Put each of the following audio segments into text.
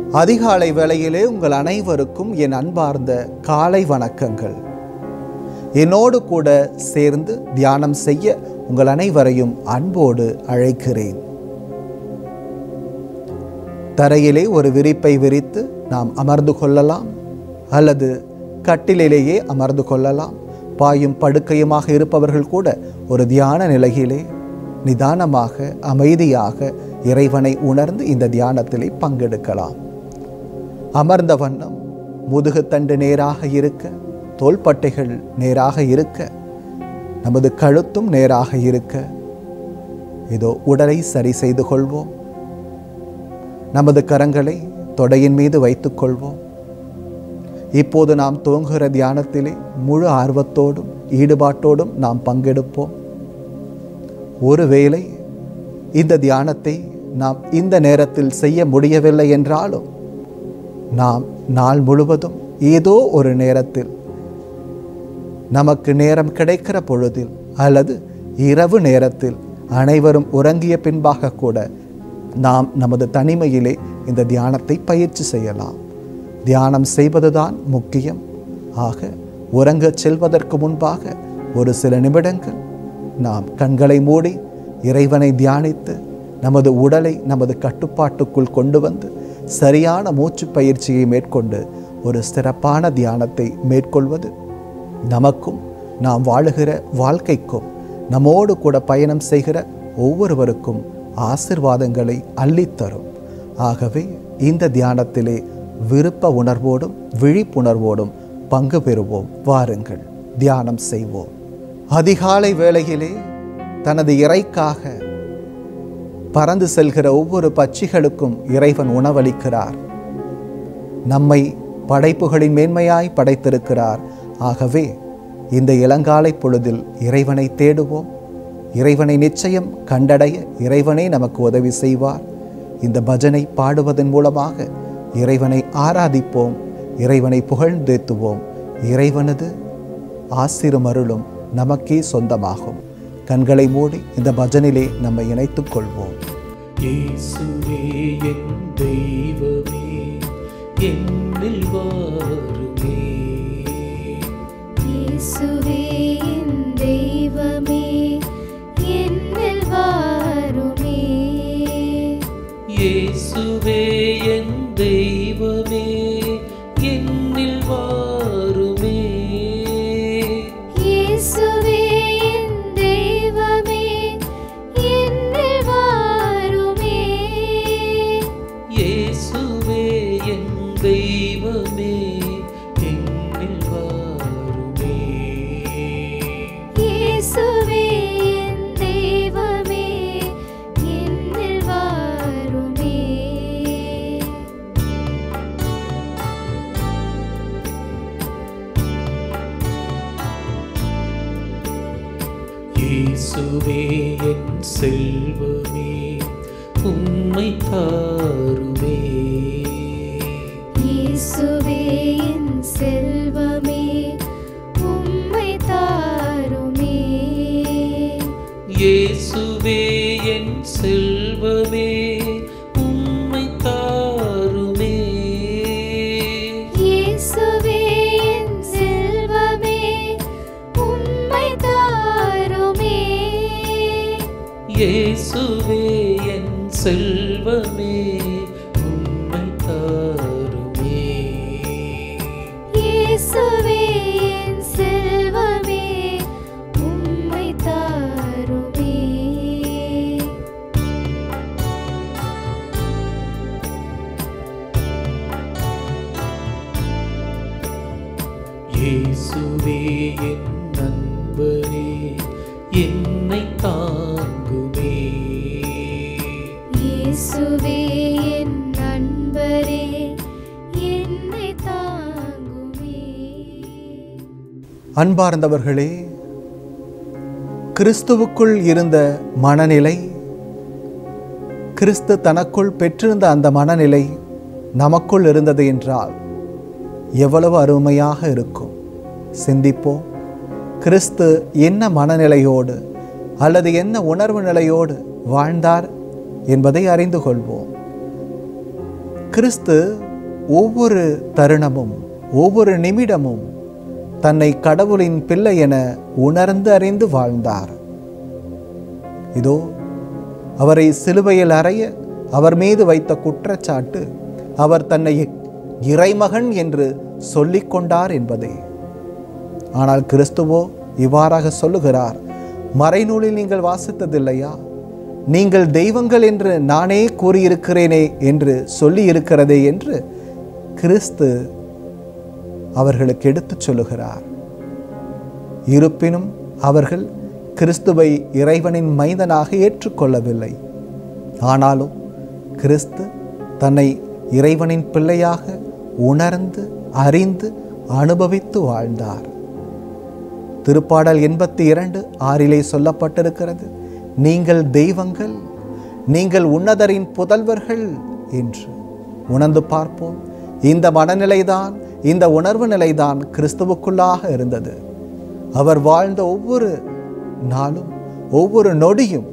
அதிகாலை வேளையிலே உங்கள் அனைவருக்கும் என் அன்பார்ந்த காலை வணக்கங்கள் என்னோடு கூட சேர்ந்து தியானம் செய்ய உங்கள் அனைவரையும் அன்போடு அழைக்கிறேன் தரையிலே ஒரு விரிப்பை விரித்து நாம் அமர்ந்து கொள்ளலாம் அல்லது கட்டிலேயே அமர்ந்து கொள்ளலாம் பாயும் படுக்கையுமாக இருப்பவர்கள் கூட ஒரு தியான நிலையிலே நிதானமாக அமைதியாக இறைவனை உணர்ந்து இந்த தியானத்திலே பங்கெடுக்கலாம் அமர்ந்த வண்ணம் முதுகுத்தண்டு நேராக இருக்க தோள்பட்டைகள் நேராக இருக்க நமது கழுத்தும் நேராக இருக்க இதோ உடலை சரி செய்து கொள்வோம் நமது கரங்களை தொடையின் மீது வைத்துக்கொள்வோம் இப்போது நாம் துவங்குகிற தியானத்திலே முழு ஆர்வத்தோடும் ஈடுபாட்டோடும் நாம் பங்கெடுப்போம் ஒருவேளை இந்த தியானத்தை நாம் இந்த நேரத்தில் செய்ய முடியவில்லை என்றாலும் நாம் நாள் முழுவதும் ஏதோ ஒரு நேரத்தில் நமக்கு நேரம் கிடைக்கிற பொழுதில் அல்லது இரவு நேரத்தில் அனைவரும் உறங்கிய பின்பாக கூட நாம் நமது தனிமையிலே இந்த தியானத்தை பயிற்சி செய்யலாம் தியானம் செய்வதுதான் முக்கியம் ஆக உறங்கச் செல்வதற்கு முன்பாக ஒரு சில நிமிடங்கள் நாம் கண்களை மூடி இறைவனை தியானித்து நமது உடலை நமது கட்டுப்பாட்டுக்குள் கொண்டு வந்து சரியான மூச்சு பயிற்சியை மேற்கொண்டு ஒரு சிறப்பான தியானத்தை மேற்கொள்வது நமக்கும் நாம் வாழுகிற வாழ்க்கைக்கும் நம்மோடு கூட பயணம் செய்கிற ஒவ்வொருவருக்கும் ஆசிர்வாதங்களை அள்ளித்தரும் ஆகவே இந்த தியானத்திலே விருப்ப உணர்வோடும் விழிப்புணர்வோடும் பங்கு பெறுவோம் வாருங்கள் தியானம் செய்வோம் அதிகாலை வேளையிலே தனது இறைக்காக பறந்து செல்கிற ஒவ்வொரு பட்சிகளுக்கும் இறைவன் உணவளிக்கிறார் நம்மை படைப்புகளின் மேன்மையாய் படைத்திருக்கிறார் ஆகவே இந்த இளங்காலை பொழுதில் இறைவனை தேடுவோம் இறைவனை நிச்சயம் கண்டடைய இறைவனே நமக்கு உதவி செய்வார் இந்த பஜனை பாடுவதன் மூலமாக இறைவனை ஆராதிப்போம் இறைவனை புகழ்ந்தேத்துவோம் இறைவனது ஆசிருமருளும் நமக்கே சொந்தமாகும் கண்களை மூடி இந்த பஜனிலே நம்மை இணைத்துக் கொள்வோம் இயேசுவே என் தெய்வமே என்னில் வாருமே இயேசுவே என் தெய்வமே என்னில் வாருமே இயேசுவே என் தெய்வமே என்னில் வாருமே இயேசுவே என் தெய்வமே என்னில் வாருமே இயேசுவே என் தெய்வமே என்னில் வாருமே இயேசுவே என் தெய்வமே என்னில் வாருமே இயேசுவே என் செல்வமே உம்மை தாருமே இயேசுவே என் செல்வமே உம்மை தாருமே இயேசுவே என் செல்வமே உம்மை தாருமே இயேசுவே என் செல்வமே உம்மை தாருமே இயேசுவே என் செல்வமே உம்மை தாருமே இயேசுவே என் செல்வமே உம்மை தாருமே இயேசுவே என் நண்பரே என்னை தாங்குமே இயேசுவே என் நண்பரே என்னை தாங்குமே அன்பார்ந்தவர்களே கிறிஸ்துவுக்குள் இருந்த மனநிலை கிறிஸ்து தனக்குள் பெற்றிருந்த அந்த மனநிலை நமக்குள் இருந்தது என்றால் எவ்வளவு அருமையாக இருக்கும் சிந்திப்போம் கிறிஸ்து என்ன மனநிலையோடு அல்லது என்ன உணர்வு நிலையோடு வாழ்ந்தார் என்பதை அறிந்து கொள்வோம் கிறிஸ்து ஒவ்வொரு தருணமும் ஒவ்வொரு நிமிடமும் தன்னை கடவுளின் பிள்ளை என உணர்ந்து அறிந்து வாழ்ந்தார் இதோ அவரை சிலுவையில் அறைய அவர் மீது வைத்த குற்றச்சாட்டு அவர் தன்னை இறைமகன் என்று சொல்லிக் கொண்டார் என்பதே ஆனால் கிறிஸ்துவோ இவ்வாறாக சொல்லுகிறார் மறைநூலில் நீங்கள் வாசித்ததில்லையா நீங்கள் தெய்வங்கள் என்று நானே கூறியிருக்கிறேனே என்று சொல்லி இருக்கிறதே என்று கிறிஸ்து அவர்களுக்கு எடுத்துச் சொல்லுகிறார் இருப்பினும் அவர்கள் கிறிஸ்துவை இறைவனின் மைந்தனாக ஏற்றுக்கொள்ளவில்லை ஆனாலும் கிறிஸ்து தன்னை இறைவனின் பிள்ளையாக உணர்ந்து அறிந்து அனுபவித்து வாழ்ந்தார் திருப்பாடல் எண்பத்தி இரண்டு ஆறிலே சொல்லப்பட்டிருக்கிறது நீங்கள் தெய்வங்கள் நீங்கள் உன்னதரின் புதல்வர்கள் என்று உணர்ந்து பார்ப்போம் இந்த மனநிலைதான் இந்த உணர்வு நிலைதான் கிறிஸ்துவுக்குள்ளாக இருந்தது அவர் வாழ்ந்த ஒவ்வொரு நாளும் ஒவ்வொரு நொடியும்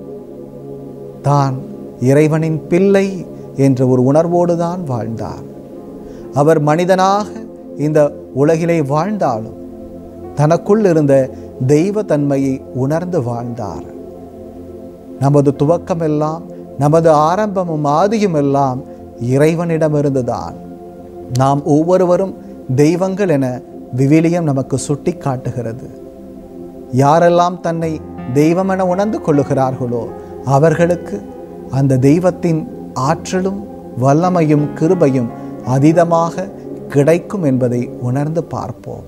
தான் இறைவனின் பிள்ளை என்ற ஒரு உணர்வோடு தான் வாழ்ந்தார் அவர் மனிதனாக இந்த உலகிலே வாழ்ந்தாலும் தனக்குள் இருந்த தெய்வ தன்மையை உணர்ந்து வாழ்ந்தார் நமது துவக்கமெல்லாம் நமது ஆரம்பமும் ஆதியும் எல்லாம் இறைவனிடமிருந்துதான் நாம் ஒவ்வொருவரும் தெய்வங்கள் என விவிலியம் நமக்கு சுட்டி காட்டுகிறது யாரெல்லாம் தன்னை தெய்வம் என உணர்ந்து கொள்ளுகிறார்களோ அவர்களுக்கு அந்த தெய்வத்தின் ஆற்றலும் வல்லமையும் கிருபையும் அதீதமாக கிடைக்கும் என்பதை உணர்ந்து பார்ப்போம்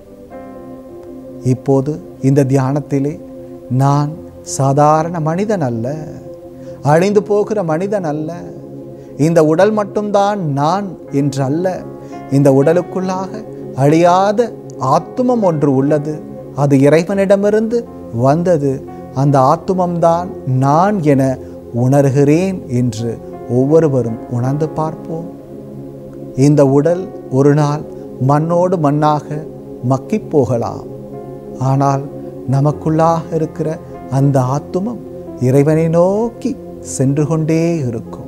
இப்போது இந்த தியானத்திலே நான் சாதாரண மனிதன் அல்ல அழிந்து போகிற மனிதன் அல்ல இந்த உடல் மட்டும்தான் நான் என்று அல்ல இந்த உடலுக்குள்ளாக அழியாத ஆத்துமம் ஒன்று உள்ளது அது இறைவனிடமிருந்து வந்தது அந்த ஆத்துமம்தான் நான் என உணர்கிறேன் என்று ஒவ்வொருவரும் உணர்ந்து பார்ப்போம் இந்த உடல் ஒரு நாள் மண்ணோடு மண்ணாக மக்கிப் போகலாம் ஆனால் நமக்குள்ளாக இருக்கிற அந்த ஆத்துமம் இறைவனை நோக்கி சென்று கொண்டே இருக்கும்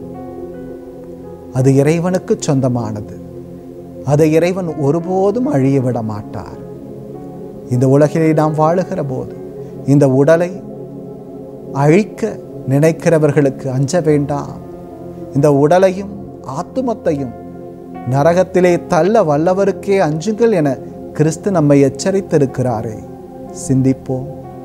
அது இறைவனுக்கு சொந்தமானது அதை இறைவன் ஒருபோதும் அழிய விட மாட்டார் இந்த உலகிலே நாம் வாழுகிற போது இந்த உடலை அழிக்க நினைக்கிறவர்களுக்கு அஞ்ச வேண்டாம் இந்த உடலையும் ஆத்துமத்தையும் நரகத்திலே தள்ள வல்லவருக்கே அஞ்சுங்கள் என கிறிஸ்து நம்மை எச்சரித்திருக்கிறாரே சிந்திப்போம்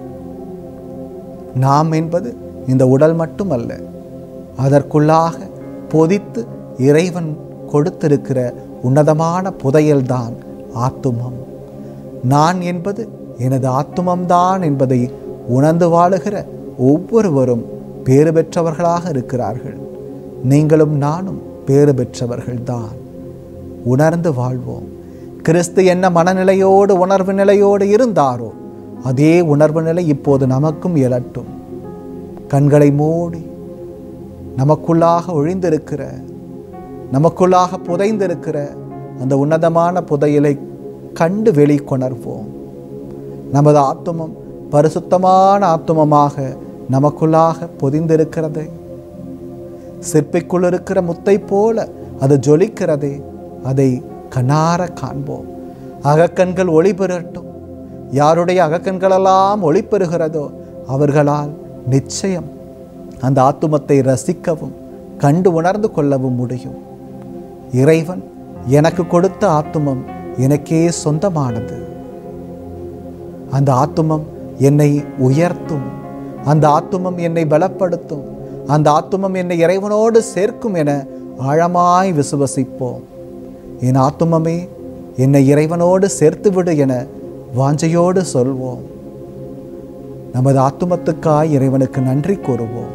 நாம் என்பது இந்த உடல் மட்டுமல்ல அதற்குள்ளாக பொதித்து இறைவன் கொடுத்திருக்கிற உன்னதமான புதையல்தான் ஆத்துமம் நான் என்பது எனது ஆத்துமம்தான் என்பதை உணர்ந்து வாழுகிற ஒவ்வொருவரும் பேறு பெற்றவர்களாக இருக்கிறார்கள் நீங்களும் நானும் பேறு பெற்றவர்கள்தான் உணர்ந்து வாழ்வோம் கிறிஸ்து என்ன மனநிலையோடு உணர்வு நிலையோடு இருந்தாரோ அதே உணர்வு நிலை இப்போது நமக்கும் எழட்டும் கண்களை மூடி நமக்குள்ளாக ஒழிந்திருக்கிற நமக்குள்ளாக புதைந்திருக்கிற அந்த உன்னதமான புதையலை கண்டு வெளிக்கொணர்வோம் நமது ஆத்துமம் பரிசுத்தமான ஆத்துமமாக நமக்குள்ளாக பொதிந்திருக்கிறதே சிற்பிக்குள் இருக்கிற முத்தை போல அது ஜொலிக்கிறதே அதை கண்ணார காண்போம் அகக்கண்கள் ஒளி பெறட்டும் யாருடைய அகக்கண்களெல்லாம் ஒளி பெறுகிறதோ அவர்களால் நிச்சயம் அந்த ஆத்துமத்தை ரசிக்கவும் கண்டு உணர்ந்து கொள்ளவும் முடியும் இறைவன் எனக்கு கொடுத்த ஆத்துமம் எனக்கே சொந்தமானது அந்த ஆத்துமம் என்னை உயர்த்தும் அந்த ஆத்துமம் என்னை பலப்படுத்தும் அந்த ஆத்துமம் என்னை இறைவனோடு சேர்க்கும் என ஆழமாய் விசுவசிப்போம் என் ஆத்துமமே என்னை இறைவனோடு சேர்த்துவிடு என வாஞ்சையோடு சொல்வோம் நமது ஆத்துமத்துக்காய் இறைவனுக்கு நன்றி கூறுவோம்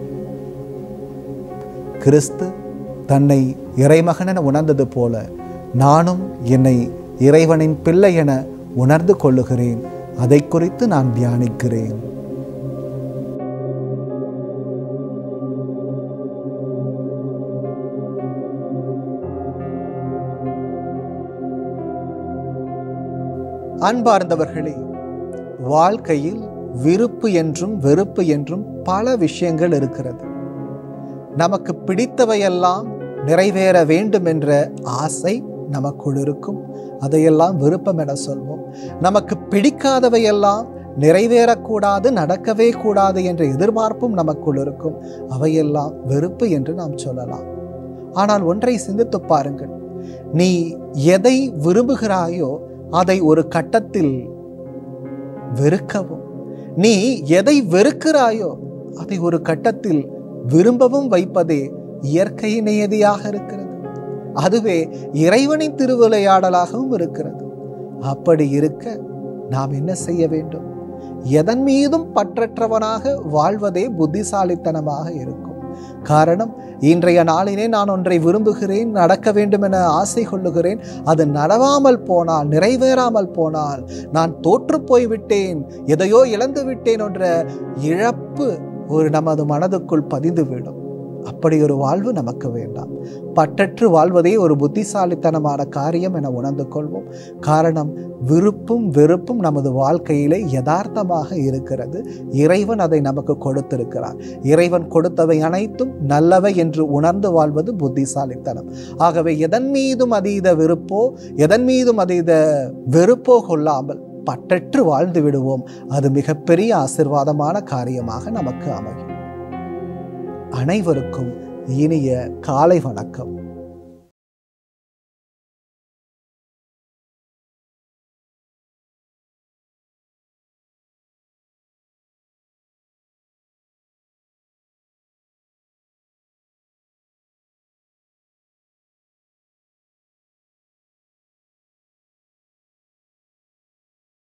கிறிஸ்து தன்னை இறைமகன் என உணர்ந்தது போல நானும் என்னை இறைவனின் பிள்ளை என உணர்ந்து கொள்ளுகிறேன் அதை குறித்து நான் தியானிக்கிறேன் அன்பார்ந்தவர்களே வாழ்க்கையில் விருப்பு என்றும் வெறுப்பு என்றும் பல விஷயங்கள் இருக்கிறது நமக்கு பிடித்தவையெல்லாம் நிறைவேற வேண்டும் என்ற ஆசை நமக்குள் இருக்கும் அதையெல்லாம் விருப்பம் என சொல்வோம் நமக்கு பிடிக்காதவையெல்லாம் நிறைவேறக்கூடாது நடக்கவே கூடாது என்ற எதிர்பார்ப்பும் நமக்குள் இருக்கும் அவையெல்லாம் வெறுப்பு என்று நாம் சொல்லலாம் ஆனால் ஒன்றை சிந்தித்து பாருங்கள் நீ எதை விரும்புகிறாயோ அதை ஒரு கட்டத்தில் வெறுக்கவும் நீ எதை வெறுக்கிறாயோ அதை ஒரு கட்டத்தில் விரும்பவும் வைப்பதே இயற்கை நியதியாக இருக்கிறது அதுவே இறைவனின் திருவிளையாடலாகவும் இருக்கிறது அப்படி இருக்க நாம் என்ன செய்ய வேண்டும் எதன் மீதும் பற்றற்றவனாக வாழ்வதே புத்திசாலித்தனமாக இருக்கும் காரணம் இன்றைய நாளினே நான் ஒன்றை விரும்புகிறேன் நடக்க வேண்டும் என ஆசை கொள்ளுகிறேன் அது நடவாமல் போனால் நிறைவேறாமல் போனால் நான் தோற்று போய்விட்டேன் எதையோ இழந்து விட்டேன் என்ற இழப்பு ஒரு நமது மனதுக்குள் பதிந்துவிடும் அப்படி ஒரு வாழ்வு நமக்கு வேண்டாம் பற்றற்று வாழ்வதே ஒரு புத்திசாலித்தனமான காரியம் என உணர்ந்து கொள்வோம் காரணம் விருப்பும் வெறுப்பும் நமது வாழ்க்கையிலே யதார்த்தமாக இருக்கிறது இறைவன் அதை நமக்கு கொடுத்திருக்கிறார் இறைவன் கொடுத்தவை அனைத்தும் நல்லவை என்று உணர்ந்து வாழ்வது புத்திசாலித்தனம் ஆகவே எதன் மீதும் அதீத விருப்போ எதன் மீதும் அதீத வெறுப்போ கொள்ளாமல் பற்றற்று வாழ்ந்து விடுவோம் அது மிகப்பெரிய ஆசிர்வாதமான காரியமாக நமக்கு அமையும் அனைவருக்கும் இனிய காலை வணக்கம்